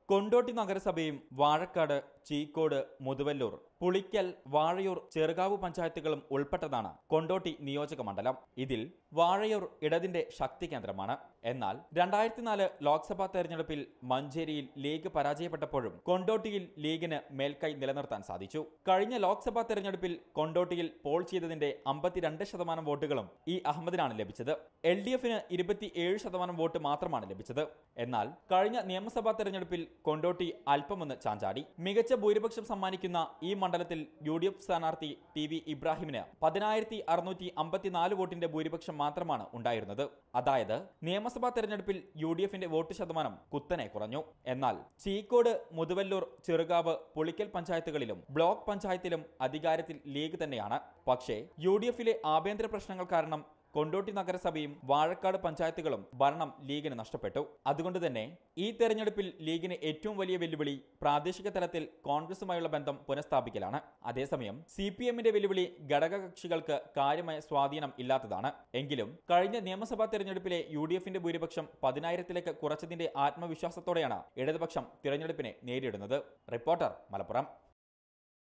കൊണ്ടോട്ടി നഗരസഭയും വാഴക്കാട് ചീക്കോട് മുതുവല്ലൂർ പുളിക്കൽ വാഴയൂർ ചെറുകാവ് പഞ്ചായത്തുകളും ഉൾപ്പെട്ടതാണ് കൊണ്ടോട്ടി നിയോജക മണ്ഡലം ഇതിൽ വാഴയൂർ ഇടതിന്റെ ശക്തി കേന്ദ്രമാണ് എന്നാൽ രണ്ടായിരത്തി നാല് ലോക്സഭാ തെരഞ്ഞെടുപ്പിൽ മഞ്ചേരിയിൽ ലീഗ് പരാജയപ്പെട്ടപ്പോഴും കൊണ്ടോട്ടിയിൽ ലീഗിന് മേൽക്കൈ നിലനിർത്താൻ സാധിച്ചു കഴിഞ്ഞ ലോക്സഭാ തെരഞ്ഞെടുപ്പിൽ കൊണ്ടോട്ടിയിൽ പോൾ ചെയ്തതിന്റെ അമ്പത്തിരണ്ട് ശതമാനം വോട്ടുകളും ഇ അഹമ്മദിനാണ് ലഭിച്ചത് എൽ ഡി എഫിന് ഇരുപത്തിയേഴ് ശതമാനം വോട്ട് മാത്രമാണ് ലഭിച്ചത് എന്നാൽ കഴിഞ്ഞ നിയമസഭാ തെരഞ്ഞെടുപ്പിൽ കൊണ്ടോട്ടി അല്പമൊന്ന് ചാഞ്ചാടി മികച്ച ഭൂരിപക്ഷം സമ്മാനിക്കുന്ന ഈ മണ്ഡലത്തിൽ യു ഡി എഫ് സ്ഥാനാർത്ഥി ടി വി ഇബ്രാഹിമിന് പതിനായിരത്തി അറുന്നൂറ്റി അമ്പത്തിനാല് വോട്ടിന്റെ ഭൂരിപക്ഷം മാത്രമാണ് ഉണ്ടായിരുന്നത് അതായത് നിയമസഭാ തെരഞ്ഞെടുപ്പിൽ യു ഡി എഫിന്റെ വോട്ട് ശതമാനം കുത്തനെ കുറഞ്ഞു എന്നാൽ ചീക്കോട് മുതുവല്ലൂർ ചെറുകാവ് പുളിക്കൽ പഞ്ചായത്തുകളിലും ബ്ലോക്ക് പഞ്ചായത്തിലും അധികാരത്തിൽ ലീഗ് തന്നെയാണ് പക്ഷേ യു ഡി എഫിലെ ആഭ്യന്തര പ്രശ്നങ്ങൾ കാരണം കൊണ്ടോട്ടി നഗരസഭയും വാഴക്കാട് പഞ്ചായത്തുകളും ഭരണം ലീഗിന് നഷ്ടപ്പെട്ടു അതുകൊണ്ട് തന്നെ ഈ തെരഞ്ഞെടുപ്പിൽ ലീഗിന് ഏറ്റവും വലിയ വെല്ലുവിളി പ്രാദേശിക തലത്തിൽ കോൺഗ്രസുമായുള്ള ബന്ധം പുനഃസ്ഥാപിക്കലാണ് അതേസമയം സി പി എമ്മിന്റെ വെല്ലുവിളി ഘടകകക്ഷികൾക്ക് കാര്യമായ സ്വാധീനം ഇല്ലാത്തതാണ് എങ്കിലും കഴിഞ്ഞ നിയമസഭാ തെരഞ്ഞെടുപ്പിലെ യു ഡി എഫിന്റെ ഭൂരിപക്ഷം പതിനായിരത്തിലേക്ക് കുറച്ചതിന്റെ ആത്മവിശ്വാസത്തോടെയാണ് ഇടതുപക്ഷം തിരഞ്ഞെടുപ്പിനെ നേരിടുന്നത് റിപ്പോർട്ടർ മലപ്പുറം